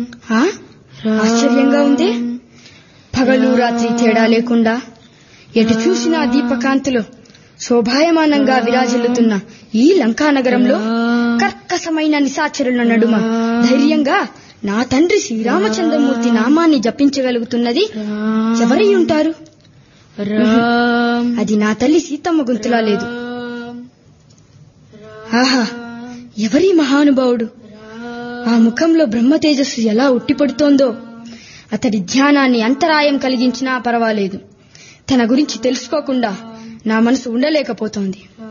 ఆ? ఆశ్చర్యంగా ఉంది పగలు రాత్రి తేడా లేకుండా ఎటు చూసినా దీపకాంతిలో శోభాయమానంగా విరాజిల్లుతున్న ఈ లంకా నగరంలో కర్కసమైన నిశాచరుల నడుమ ధైర్యంగా నా తండ్రి శ్రీరామచంద్రమూర్తి నామాన్ని జపించగలుగుతున్నది ఎవరై ఉంటారు రామ్ అది నా తల్లి సీతమ్మ గొంతులా లేదు ఆహా ఎవరి మహానుభావుడు ఆ ముఖంలో బ్రహ్మ తేజస్సు ఎలా ఉట్టిపడుతోందో అతడి ధ్యానాన్ని అంతరాయం కలిగించినా పర్వాలేదు తన గురించి తెలుసుకోకుండా నా మనసు ఉండలేకపోతోంది